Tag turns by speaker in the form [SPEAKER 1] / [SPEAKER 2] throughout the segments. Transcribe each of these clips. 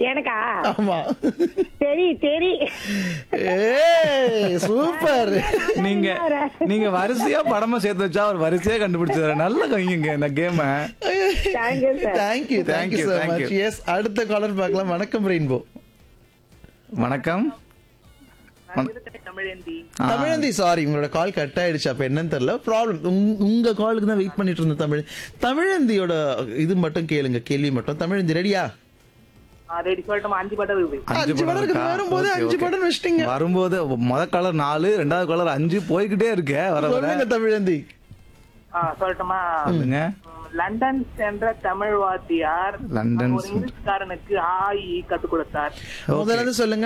[SPEAKER 1] எனக்கா
[SPEAKER 2] ஆமா
[SPEAKER 1] சரி சரி
[SPEAKER 2] ஏய் சூப்பர்
[SPEAKER 3] நீங்க நீங்க வரிசையா படமா சேர்த்து வச்சா அவர் வரிசையா கண்டுபிடிச்சாரு நல்ல கைங்க இந்த கேம
[SPEAKER 1] thank you sir
[SPEAKER 2] thank you
[SPEAKER 3] Thank
[SPEAKER 2] thank you
[SPEAKER 3] you,
[SPEAKER 2] so
[SPEAKER 3] thank
[SPEAKER 2] much
[SPEAKER 3] you.
[SPEAKER 2] Yes அடுத்த காலர் பார்க்கலாம் வணக்கம் ரெயின்போ
[SPEAKER 3] வணக்கம் ஆ,
[SPEAKER 2] தமிழந்தி சாரி உங்களோட கால் கட் ஆயிடுச்சு அப்ப என்னன்னு தெரியல ப்ராப்ளம் உங்க காலுக்கு தான் வெயிட் பண்ணிட்டு இருந்த தமிழ் தமிழந்தியோட இது மட்டும் கேளுங்க கேள்வி மட்டும் தமிழந்தி ரெடியா
[SPEAKER 4] ரெடி சொல்லட்டுமா அஞ்சு படம் இருக்கு
[SPEAKER 2] அஞ்சு படம் இருக்குது.
[SPEAKER 3] இருக்கா?
[SPEAKER 2] வரும்போது
[SPEAKER 3] Okay,
[SPEAKER 2] அஞ்சு
[SPEAKER 3] okay.
[SPEAKER 2] படம் வச்சிட்டீங்க.
[SPEAKER 3] வரும்போது முத கலர் நாலு ரெண்டாவது கலர் அஞ்சு போய்கிட்டே இருக்க வர வர
[SPEAKER 2] சொல்லுங்க தமிழந்தி
[SPEAKER 4] ஆ, சொல்லட்டுமா
[SPEAKER 3] சொல்லுங்க
[SPEAKER 4] ம், லண்டன் சென்ற தமிழ் வாத்தியார்
[SPEAKER 3] லண்டன்
[SPEAKER 4] ஒரு இங்கிலீஷ்காரனுக்கு ஆஇ கத்துக் கொடுத்தார்
[SPEAKER 2] முதல்ல இருந்து சொல்லுங்க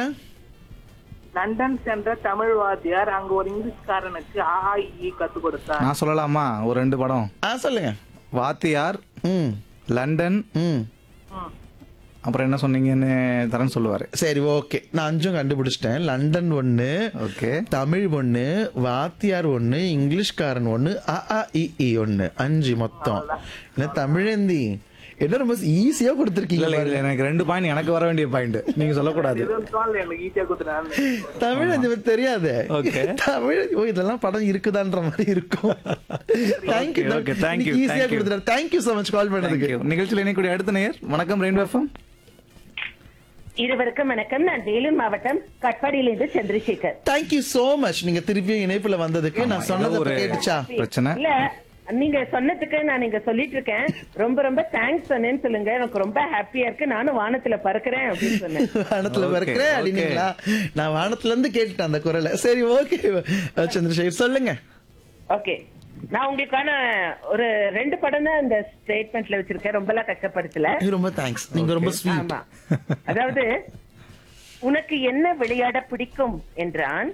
[SPEAKER 4] லண்டன் சென்ற தமிழ் வாத்தியார் அங்க ஒரு இங்கிலீஷ்காரனுக்கு ஆஇ கத்துக் கொடுத்தார்
[SPEAKER 3] நான் சொல்லலாமா ஒரு ரெண்டு படம்
[SPEAKER 2] ஆ சொல்லுங்க
[SPEAKER 3] வாத்தியார்
[SPEAKER 2] ம்
[SPEAKER 3] லண்டன்
[SPEAKER 2] ம்
[SPEAKER 4] ம்.
[SPEAKER 3] அப்புறம் என்ன சொன்னீங்கன்னு தரேன் சொல்லுவாரு
[SPEAKER 2] சரி ஓகே நான் அஞ்சும் கண்டுபிடிச்சிட்டேன் லண்டன் ஒண்ணு
[SPEAKER 3] ஓகே
[SPEAKER 2] தமிழ் ஒண்ணு வாத்தியார் ஒண்ணு இங்கிலீஷ்காரன் ஒண்ணு அ ஆ இ இ ஒண்ணு அஞ்சு மொத்தம் என்ன தமிழந்தி என்ன ரொம்ப ஈஸியா
[SPEAKER 3] இல்ல
[SPEAKER 2] கொடுத்துருக்கீங்க
[SPEAKER 3] இல்ல இல்ல எனக்கு ரெண்டு பாயிண்ட் எனக்கு வர வேண்டிய பாயிண்ட் நீங்க சொல்லக்கூடாது
[SPEAKER 4] எதுவும் தோணல எனக்கு ஈஸியா கொடுத்துட்டான்னு
[SPEAKER 2] தமிழந்தி பத்தி தெரியாது
[SPEAKER 3] Okay.
[SPEAKER 2] தமிழ் ஓ இதெல்லாம் படம் இருக்குதான்ற மாதிரி இருக்கும் thank you
[SPEAKER 3] Okay, okay, thank you,
[SPEAKER 2] ஈஸியா
[SPEAKER 3] thank you.
[SPEAKER 2] கொடுத்துட்டாரு தேங்க்யூ so மச் கால் பண்ணதுக்கு
[SPEAKER 3] Thank you. நிகழ்ச்சியில் இணைக்கூடிய அடுத்த நேயர் வணக்கம் ரெயின்போ எஃப்எம்
[SPEAKER 1] இருவருக்கும் வணக்கம் நான் வேலூர் மாவட்டம் கட்பாடியிலிருந்து சந்திரசேகர்
[SPEAKER 2] தேங்க்யூ so மச் நீங்க திருப்பியும் இணைப்புல வந்ததுக்கு நான் சொன்னதை
[SPEAKER 3] ஒரு
[SPEAKER 2] இப்ப கேட்டுச்சா
[SPEAKER 3] பிரச்சனை
[SPEAKER 1] இல்ல நீங்க சொன்னதுக்கு நான் இங்க சொல்லிட்டு இருக்கேன் ரொம்ப ரொம்ப தேங்க்ஸ் சொன்னேன்னு சொல்லுங்க எனக்கு ரொம்ப ஹாப்பியா இருக்கு நானும் வானத்துல பறக்கிறேன் அப்படின்னு சொன்னேன்
[SPEAKER 2] வானத்துல
[SPEAKER 3] Okay,
[SPEAKER 2] பறக்கிறேன்
[SPEAKER 3] okay.
[SPEAKER 2] அப்படின்னீங்களா நான் வானத்துல இருந்து கேட்டுட்டேன் அந்த குரலை சரி ஓகே சந்திரசேகர் சொல்லுங்க
[SPEAKER 1] ஓகே நான் உங்களுக்கான ஒரு ரெண்டு படம் தான் இந்த ஸ்டேட்மெண்ட்ல வச்சிருக்கேன் ரொம்ப எல்லாம் கஷ்டப்படுத்தல
[SPEAKER 2] ரொம்ப தேங்க்ஸ் நீங்க ரொம்ப ஸ்வீட்
[SPEAKER 1] ஆமா அதாவது உனக்கு என்ன விளையாட பிடிக்கும் என்றான்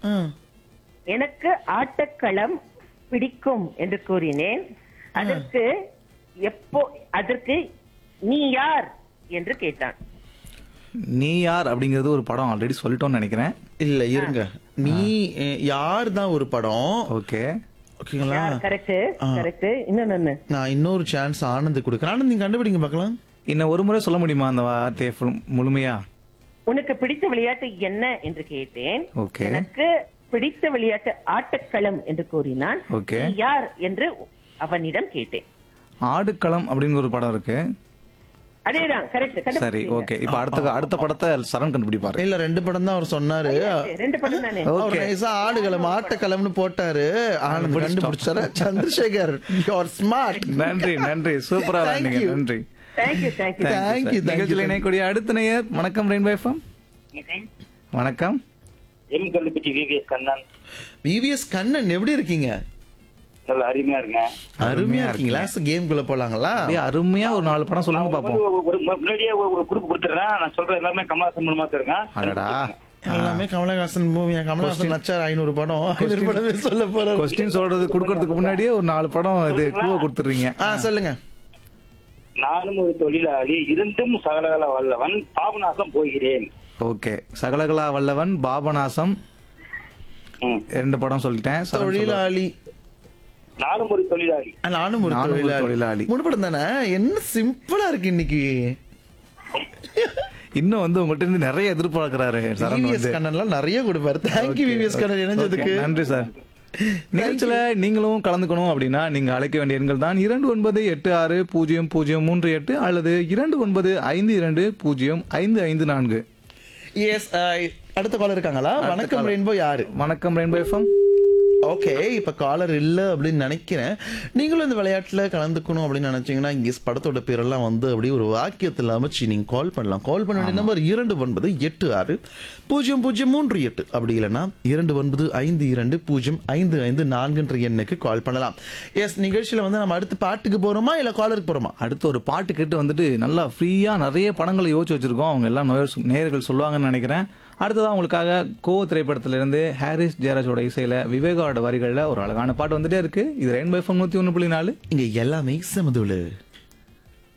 [SPEAKER 1] எனக்கு ஆட்டக்களம் பிடிக்கும் என்று கூறினேன் அதற்கு எப்போ அதற்கு நீ யார் என்று கேட்டான்
[SPEAKER 3] நீ யார் அப்படிங்கிறது ஒரு படம் ஆல்ரெடி சொல்லிட்டோம்னு நினைக்கிறேன்
[SPEAKER 2] இல்ல இருங்க நீ அஹ், யார் தான் ஒரு படம்
[SPEAKER 3] ஓகே
[SPEAKER 2] ஓகேங்களா
[SPEAKER 1] கரெக்ட் கரெக்ட் இன்னொன்னு
[SPEAKER 2] நான் இன்னொரு சான்ஸ் ஆனந்த் கொடுக்குறேன் ஆனந்த் நீங்க கண்டுபிடிங்க பார்க்கலாம்
[SPEAKER 3] இன்னும் ஒரு முறை சொல்ல முடியுமா அந்த வார்த்தையை full- முழுமையா
[SPEAKER 1] உனக்கு பிடித்த விளையாட்டு என்ன என்று கேட்டேன்
[SPEAKER 3] Okay.
[SPEAKER 1] எனக்கு பிடித்த விளையாட்டு ஆட்டக்களம் என்று கூறினான்
[SPEAKER 3] Okay.
[SPEAKER 1] நீ யார் என்று அவனிடம் கேட்டேன்
[SPEAKER 3] ஆடுக்களம் அப்படின்னு ஒரு படம் இருக்கு
[SPEAKER 1] அதேதான் கரெக்ட்
[SPEAKER 3] சரி ஓகே இப்ப அடுத்த அடுத்த படத்தை சரண் கண்டுபிடிப்பாரு
[SPEAKER 2] இல்ல ரெண்டு படம் தான் அவர் சொன்னாரு
[SPEAKER 1] ரெண்டு படம் தானே
[SPEAKER 2] அவர் நைஸா ஆடுகளம் ஆட்டக்களம்னு போட்டாரு ஆனந்த் கண்டுபிடிச்சாரு சந்திரசேகர் யூஆர் ஸ்மார்ட்
[SPEAKER 3] நன்றி நன்றி சூப்பரா
[SPEAKER 2] Thank
[SPEAKER 3] இருந்தீங்க
[SPEAKER 2] you.
[SPEAKER 3] நன்றி
[SPEAKER 1] thank you thank you
[SPEAKER 2] Thank you, thank you.
[SPEAKER 3] நிகழ்ச்சியில் இணையக்கூடிய அடுத்த நேயர் வணக்கம் ரெயின்போ எஃப்எம் வணக்கம்
[SPEAKER 5] M Kallupatti VVS Kannan
[SPEAKER 2] VVS Kannan எப்படி இருக்கீங்க
[SPEAKER 5] நல்ல அருமையா இருக்கேன்
[SPEAKER 2] அருமையா இருக்கீங்களா கேம் குள்ள போலாங்களா
[SPEAKER 3] அப்படியே அருமையா ஒரு நாலு படம் சொல்லுங்க
[SPEAKER 5] நான்
[SPEAKER 3] பாப்போம்
[SPEAKER 5] வந்து ஒரு முன்னாடியே ஒரு ஒரு குரூப் கொடுத்துறேன் நான் சொல்ற எல்லாமே கமலாசன் மூலமா இருக்கேன்
[SPEAKER 3] அடடா
[SPEAKER 2] எல்லாமே கமலஹாசன் மூவியா கமலஹாசன் நச்சார் ஐநூறு படம் ஐநூறு படமே சொல்ல போறாரு
[SPEAKER 3] கொஸ்டின் சொல்றது கொடுக்கறதுக்கு முன்னாடியே ஒரு நாலு படம் இது குழுவை கொடுத்துறீங்க
[SPEAKER 2] ஆ சொல்லுங்க
[SPEAKER 5] நானும் ஒரு தொழிலாளி இருந்தும் சகலகல வல்லவன் பாபநாசம் போகிறேன்
[SPEAKER 3] ஓகே சகலகலா வல்லவன் பாபநாசம்
[SPEAKER 5] ம்.
[SPEAKER 3] ரெண்டு படம் சொல்லிட்டேன் சரண் சொல்லுவார்.
[SPEAKER 2] தொழிலாளி
[SPEAKER 5] நானும் ஒரு தொழிலாளி
[SPEAKER 2] ஆ, நானும் ஒரு
[SPEAKER 3] நானும் ஒரு
[SPEAKER 2] தொழிலாளி
[SPEAKER 3] தொழிலாளி.
[SPEAKER 2] மூணு படம் தானே என்ன சிம்பிளா இருக்கு இன்னைக்கு
[SPEAKER 3] இன்னும் வந்து உங்கள்ட்ட இருந்து நிறைய எதிர்பார்க்கிறாரு சரண்
[SPEAKER 2] விவிஎஸ்
[SPEAKER 3] வந்து
[SPEAKER 2] கண்ணன்லாம் நிறைய கொடுப்பாரு தேங்க்யூ விவிஎஸ் கண்ணன் இணைஞ்சதுக்கு
[SPEAKER 3] Okay, நன்றி சார் நிகழ்ச்சியில நீங்களும் கலந்துக்கணும் அப்படின்னா நீங்க அழைக்க வேண்டிய எண்கள் தான் இரண்டு ஒன்பது எட்டு ஆறு பூஜ்ஜியம் பூஜ்ஜியம் மூன்று எட்டு அல்லது இரண்டு ஒன்பது ஐந்து இரண்டு பூஜ்ஜியம் ஐந்து ஐந்து நான்கு
[SPEAKER 2] எஸ் அடுத்த காலர் இருக்காங்களா வணக்கம்
[SPEAKER 3] caller.
[SPEAKER 2] ரெயின்போ யாரு
[SPEAKER 3] வணக்கம் ரெயின்போ எஃப்எம்
[SPEAKER 2] ஓகே இப்ப காலர் இல்ல அப்படின்னு நினைக்கிறேன் நீங்களும் இந்த விளையாட்டுல கலந்துக்கணும் அப்படின்னு நினைச்சீங்கன்னா இங்க படத்தோட பேரெல்லாம் வந்து அப்படியே ஒரு வாக்கியத்துல அமைச்சு நீங்க கால் பண்ணலாம் கால் பண்ண வேண்டிய நம்பர் இரண்டு ஒன்பது எட்டு ஆறு பூஜ்ஜியம் பூஜ்ஜியம் மூன்று எட்டு அப்படி இல்லைன்னா இரண்டு ஒன்பது ஐந்து இரண்டு பூஜ்ஜியம் ஐந்து ஐந்து நான்குன்ற எண்ணுக்கு கால் பண்ணலாம் எஸ் நிகழ்ச்சியில வந்து நம்ம அடுத்து பாட்டுக்கு போறோமா இல்ல காலருக்கு போறோமா
[SPEAKER 3] அடுத்து ஒரு பாட்டு கேட்டு வந்துட்டு நல்லா ஃப்ரீயா நிறைய படங்களை யோசிச்சு வச்சிருக்கோம் அவங்க எல்லாம் நேயர் நேயர்கள் சொல்லுவாங்கன்னு நினைக்கிறேன் அடுத்ததான் உங்களுக்காக கோ திரைப்படத்திலிருந்து ஹாரிஸ் ஜெயராஜோட இசையில விவேகாவோட வரிகள்ல ஒரு அழகான பாட்டு வந்துட்டே இருக்கு இது ரெயின்போ எஃப்எம் நூத்தி ஒன்று புள்ளி நாலு
[SPEAKER 2] இங்க எல்லாமே சமதுளு